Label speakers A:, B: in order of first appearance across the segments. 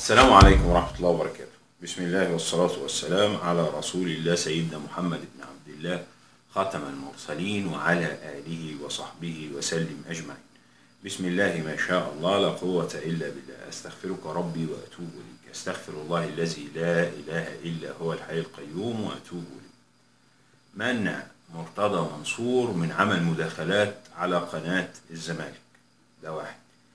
A: السلام عليكم ورحمة الله وبركاته بسم الله والصلاة والسلام على رسول الله سيدنا محمد بن عبد الله خاتم المرسلين وعلى آله وصحبه وسلم أجمعين بسم الله ما شاء الله لا قوة إلا بالله أستغفرك ربي وأتوب إليك أستغفر الله الذي لا إله إلا هو الحي القيوم وأتوب إليه منع مرتضى منصور من عمل مداخلات على قناة الزمالك ده واحد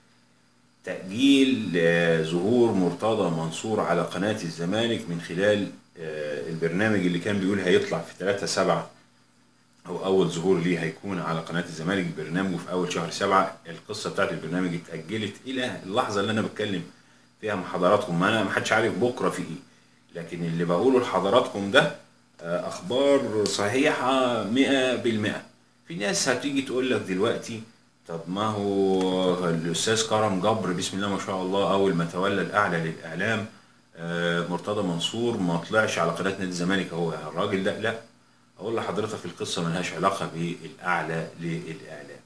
A: تأجيل آه، ظهور مرتضى منصور على قناة الزمالك من خلال آه، البرنامج اللي كان بيقول هيطلع في 3 7 أو أول ظهور ليه هيكون على قناة الزمالك برنامجه في أول شهر سبعة القصة بتاعت البرنامج اتأجلت إلى اللحظة اللي أنا بتكلم فيها مع حضراتكم ما أنا ما حدش عارف بكرة في إيه لكن اللي بقوله لحضراتكم ده آه، أخبار صحيحة مئة بالمئة في ناس هتيجي تقول لك دلوقتي طب ما هو الأستاذ كرم جبر بسم الله ما شاء الله أول ما تولى الأعلى للإعلام آه، مرتضى منصور ما طلعش على قناة نادي الزمالك هو الراجل ده لا أقول لحضرتك القصة ملهاش علاقة بالأعلى للإعلام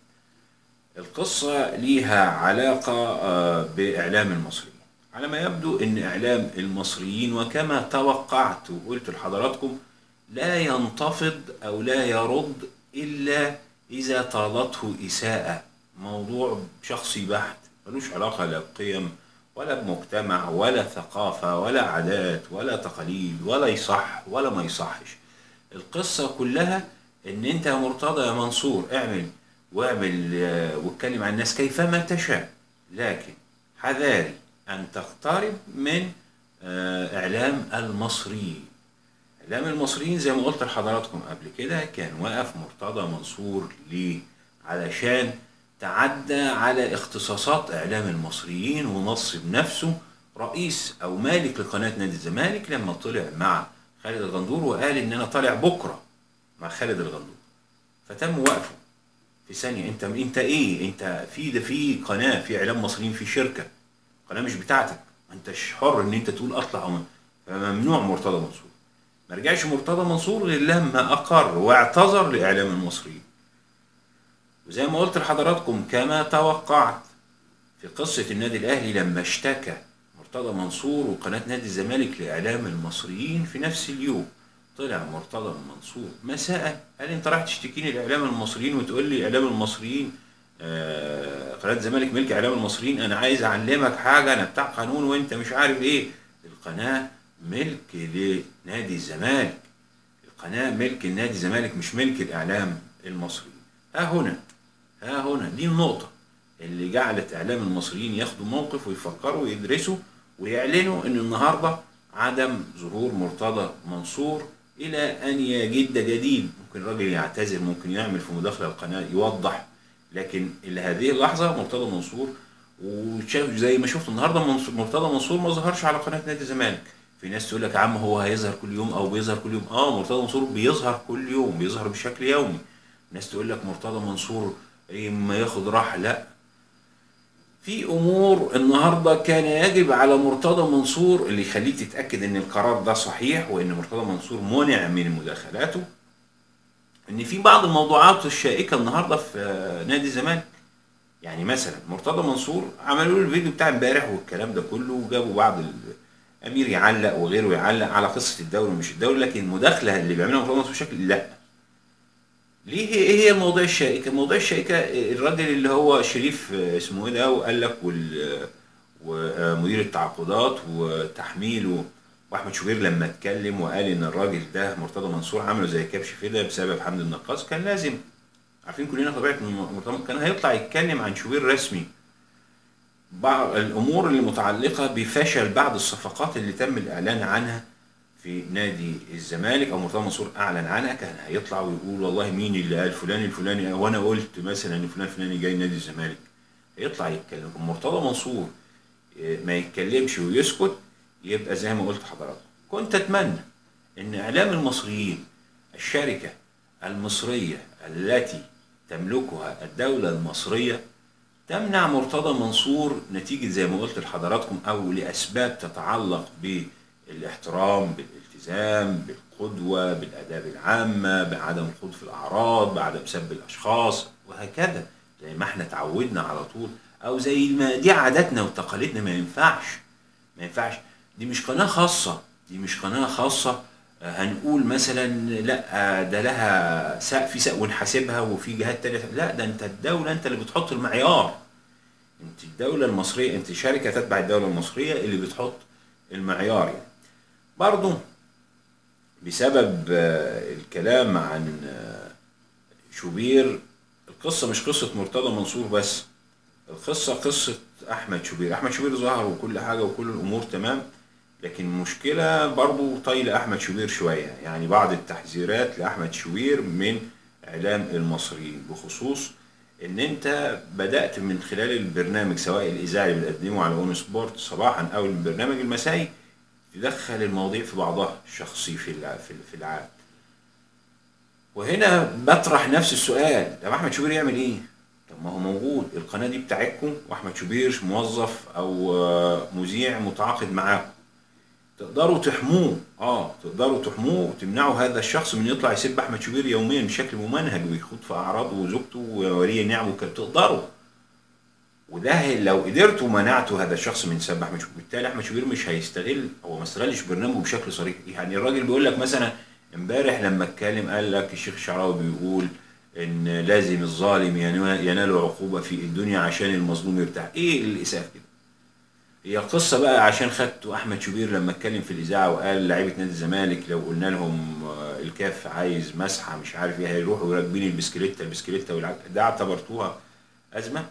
A: القصة ليها علاقة آه، بإعلام المصريين على ما يبدو أن إعلام المصريين وكما توقعت وقلت لحضراتكم لا ينتفض أو لا يرد إلا إذا طالته إساءة موضوع شخصي بحت ملوش علاقة لا بقيم ولا بمجتمع ولا ثقافة ولا عادات ولا تقاليد ولا يصح ولا ما يصحش القصة كلها ان انت يا مرتضى يا منصور اعمل واعمل آه، واتكلم عن الناس كيفما تشاء لكن حذاري ان تقترب من آه، اعلام المصريين اعلام المصريين زي ما قلت لحضراتكم قبل كده كان واقف مرتضى منصور ليه علشان تعدى على اختصاصات اعلام المصريين ونصب نفسه رئيس او مالك لقناه نادي الزمالك لما طلع مع خالد الغندور وقال ان انا طالع بكره مع خالد الغندور فتم وقفه في ثانيه انت انت ايه انت في ده في قناه في اعلام مصريين في شركه قناه مش بتاعتك ما انتش حر ان انت تقول اطلع أو ما- فممنوع مرتضى منصور ما رجعش مرتضى منصور غير لما اقر واعتذر لاعلام المصريين وزي ما قلت لحضراتكم كما توقعت في قصة النادي الأهلي لما اشتكى مرتضى منصور وقناة نادي الزمالك لإعلام المصريين في نفس اليوم طلع مرتضى منصور مساء قال انت رايح تشتكيني لاعلام المصريين وتقول لي اعلام المصريين آه، قناه الزمالك ملك اعلام المصريين انا عايز اعلمك حاجه انا بتاع قانون وانت مش عارف ايه القناه ملك لنادي الزمالك القناه ملك النادي الزمالك مش ملك الاعلام المصري ها هنا ها هنا دي النقطه اللي جعلت اعلام المصريين ياخدوا موقف ويفكروا ويدرسوا ويعلنوا ان النهارده عدم ظهور مرتضى منصور الى ان يجد جديد ممكن الراجل يعتذر ممكن يعمل في مداخله القناه يوضح لكن الى هذه اللحظه مرتضى منصور وشاف زي ما شفت النهارده منصور- مرتضى منصور ما ظهرش على قناه نادي الزمالك في ناس تقول لك يا عم هو هيظهر كل يوم او بيظهر كل يوم اه مرتضى منصور بيظهر كل يوم بيظهر بشكل يومي ناس تقول لك مرتضى منصور ايه ما ياخد راحه لا في امور النهارده كان يجب على مرتضى منصور اللي يخليك تتاكد ان القرار ده صحيح وان مرتضى منصور منع من مداخلاته ان في بعض الموضوعات الشائكه النهارده في آه، نادي الزمالك يعني مثلا مرتضى منصور عملوا له الفيديو بتاع امبارح والكلام ده كله وجابوا بعض الامير يعلق وغيره يعلق على قصه الدوري ومش الدوري لكن المداخله اللي بيعملها مرتضى منصور بشكل لا ليه ايه هي الموضوع الشائكه؟ موضوع الشائكه الراجل اللي هو شريف آه، اسمه ايه ده وقال لك وال ومدير التعاقدات وتحميله واحمد شوبير لما اتكلم وقال ان الراجل ده مرتضى منصور عمله زي كبش فدا بسبب حمد النقاص كان لازم عارفين كلنا طبيعه إن مرتضى كان هيطلع يتكلم عن شوبير رسمي بعض الامور اللي متعلقه بفشل بعض الصفقات اللي تم الاعلان عنها في نادي الزمالك او مرتضى منصور اعلن عنها كان هيطلع ويقول والله مين اللي قال فلان الفلاني وانا قلت مثلا ان فلان الفلاني جاي نادي الزمالك هيطلع يتكلم مرتضى منصور إيه، ما يتكلمش ويسكت يبقى زي ما قلت حضرتك كنت اتمنى ان اعلام المصريين الشركه المصريه التي تملكها الدوله المصريه تمنع مرتضى منصور نتيجة زي ما قلت لحضراتكم أو لأسباب تتعلق بالاحترام بالالتزام بالقدوة بالآداب العامة بعدم الخوض في الأعراض بعدم سب الأشخاص وهكذا زي ما احنا اتعودنا على طول أو زي ما دي عاداتنا وتقاليدنا ما ينفعش ما ينفعش دي مش قناه خاصه دي مش قناه خاصه آه، هنقول مثلا لا آه، ده لها سقف في سقف ونحاسبها وفي جهات تانية لا ده انت الدوله انت اللي بتحط المعيار انت الدوله المصريه انت شركه تتبع الدوله المصريه اللي بتحط المعيار يعني برضه بسبب آه، الكلام عن آه، شوبير القصه مش قصه مرتضى منصور بس القصه قصه احمد شوبير احمد شوبير ظهر وكل حاجه وكل الامور تمام لكن المشكله برضو طايله احمد شوبير شويه يعني بعض التحذيرات لاحمد شوبير من اعلام المصريين بخصوص ان انت بدات من خلال البرنامج سواء الاذاعي اللي بتقدمه على اون سبورت صباحا او البرنامج المسائي تدخل المواضيع في بعضها الشخصي في الع- في في العام وهنا بطرح نفس السؤال طب احمد شوبير يعمل ايه؟ طب ما هو موجود القناه دي بتاعتكم واحمد شوبير موظف او آه، مذيع متعاقد معاكم تقدروا تحموه اه تقدروا تحموه وتمنعوا هذا الشخص من يطلع يسب احمد شوبير يوميا بشكل ممنهج ويخوض في اعراضه وزوجته وولي النعم وكده تقدروا وده لو قدرتوا منعتوا هذا الشخص من سب احمد شوبير بالتالي احمد شوبير مش هيستغل هو ما استغلش برنامجه بشكل صريح يعني الراجل بيقول لك مثلا امبارح لما اتكلم قال لك الشيخ الشعراوي بيقول ان لازم الظالم ينال ينال عقوبه في الدنيا عشان المظلوم يرتاح ايه الاساف كده هي القصه بقى عشان خدته احمد شوبير لما اتكلم في الاذاعه وقال لعيبه نادي الزمالك لو قلنا لهم آه، الكاف عايز مسحه مش عارف ايه هيروحوا راكبين البسكليته البسكليته والعجل ده اعتبرتوها ازمه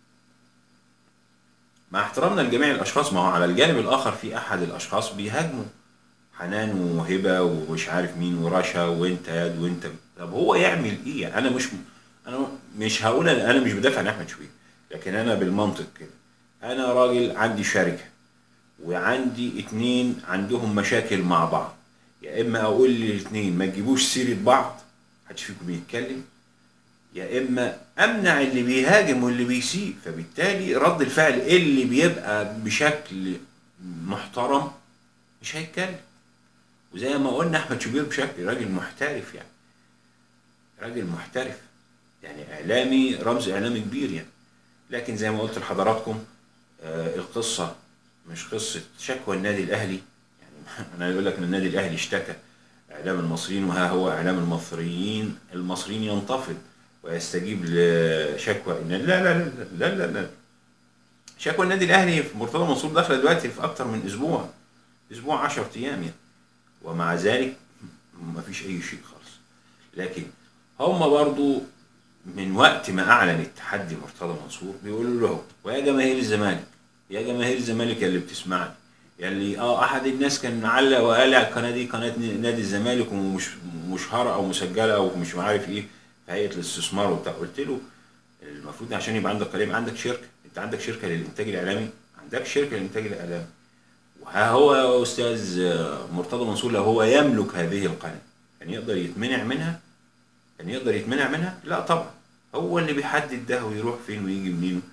A: مع احترامنا لجميع الاشخاص ما هو على الجانب الاخر في احد الاشخاص بيهاجموا حنان وهبه ومش عارف مين ورشا وانت ياد وانت طب هو يعمل ايه انا مش انا مش هقول انا أنا مش بدافع عن احمد شوبير لكن انا بالمنطق كده انا راجل عندي شركه وعندي اتنين عندهم مشاكل مع بعض يا اما اقول للاتنين ما تجيبوش سيره بعض محدش فيكم بيتكلم يا اما امنع اللي بيهاجم واللي بيسيء فبالتالي رد الفعل اللي بيبقى بشكل محترم مش هيتكلم وزي ما قلنا احمد شوبير بشكل راجل محترف يعني راجل محترف يعني اعلامي رمز اعلامي كبير يعني لكن زي ما قلت لحضراتكم آه القصه مش قصه شكوى النادي الاهلي يعني انا يقول لك ان النادي الاهلي اشتكى اعلام المصريين وها هو اعلام المصريين المصريين ينتفض ويستجيب لشكوى ان لا لا لا لا لا, لا. شكوى النادي الاهلي في مرتضى منصور داخله دلوقتي في اكتر من اسبوع اسبوع 10 ايام يعني ومع ذلك ما فيش اي شيء خالص لكن هم برضو من وقت ما اعلن التحدي مرتضى منصور بيقولوا له ويا جماهير الزمالك يا جماهير الزمالك اللي بتسمعني يلي اه احد الناس كان علق وقال على القناه دي قناه نادي الزمالك ومش مشهره او مسجله او مش عارف ايه في هيئه الاستثمار وبتاع قلت له المفروض عشان يبقى عندك قناه عندك شركه انت عندك شركه للانتاج الاعلامي عندك شركه للانتاج الاعلامي وها هو يا استاذ مرتضى منصور لو هو يملك هذه القناه كان يقدر يتمنع منها كان يقدر يتمنع منها لا طبعا هو اللي بيحدد ده ويروح فين ويجي منين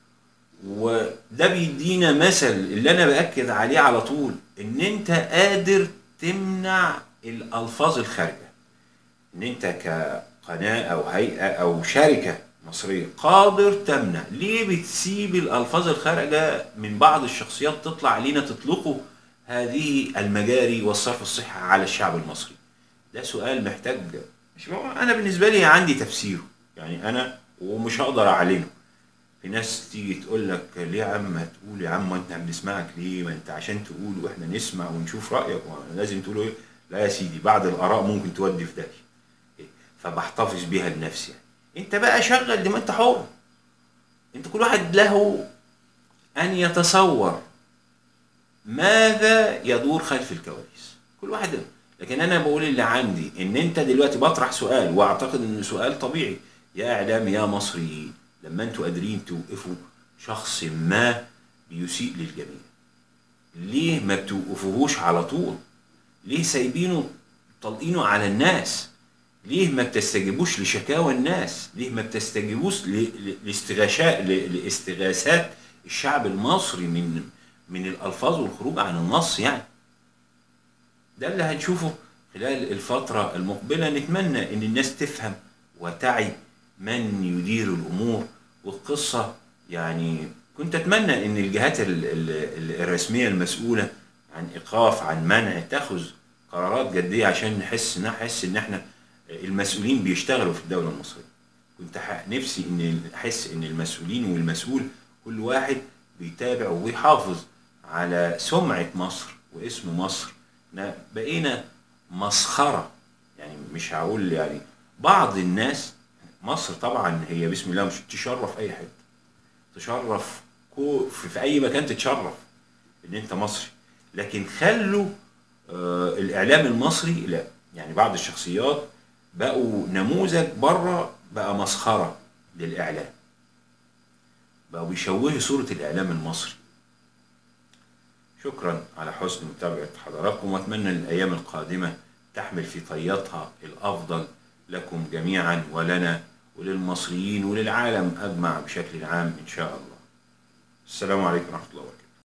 A: وده بيدينا مثل اللي انا باكد عليه على طول ان انت قادر تمنع الالفاظ الخارجه ان انت كقناه او هيئه او شركه مصريه قادر تمنع ليه بتسيب الالفاظ الخارجه من بعض الشخصيات تطلع علينا تطلقوا هذه المجاري والصرف الصحي على الشعب المصري ده سؤال محتاج مش انا بالنسبه لي عندي تفسيره يعني انا ومش هقدر اعلنه في ناس تيجي تقول لك ليه يا عم هتقول يا عم انت بنسمعك ليه ما انت عشان تقول واحنا نسمع ونشوف رايك لازم تقول ايه لا يا سيدي بعض الاراء ممكن تودي في داهيه فبحتفظ بيها لنفسي يعني انت بقى شغل دي ما انت حر انت كل واحد له ان يتصور ماذا يدور خلف الكواليس كل واحد لكن انا بقول اللي عندي ان انت دلوقتي بطرح سؤال واعتقد انه سؤال طبيعي يا اعلام يا مصريين لما انتوا قادرين توقفوا شخص ما بيسيء للجميع ليه ما بتوقفوهوش على طول ليه سايبينه طلقينه على الناس ليه ما بتستجيبوش لشكاوى الناس ليه ما بتستجيبوش لاستغاثات لاستغاثات الشعب المصري من من الالفاظ والخروج عن النص يعني ده اللي هنشوفه خلال الفترة المقبلة نتمنى ان الناس تفهم وتعي من يدير الامور والقصة يعني كنت اتمنى ان الجهات ال- ال- ال- الرسميه المسؤوله عن ايقاف عن منع تاخذ قرارات جديه عشان نحس نحس ان احنا المسؤولين بيشتغلوا في الدوله المصريه كنت ح- نفسي ان احس ان المسؤولين والمسؤول كل واحد بيتابع وبيحافظ على سمعه مصر واسم مصر إحنا بقينا مسخره يعني مش هقول يعني بعض الناس مصر طبعا هي بسم الله مش تشرف اي حته تشرف كو في, في اي مكان تتشرف ان انت مصري لكن خلوا آه الاعلام المصري لا يعني بعض الشخصيات بقوا نموذج بره بقى مسخره للاعلام بقوا بيشوهوا صوره الاعلام المصري شكرا على حسن متابعه حضراتكم واتمنى الايام القادمه تحمل في طياتها الافضل لكم جميعا ولنا وللمصريين وللعالم اجمع بشكل عام ان شاء الله السلام عليكم ورحمه الله وبركاته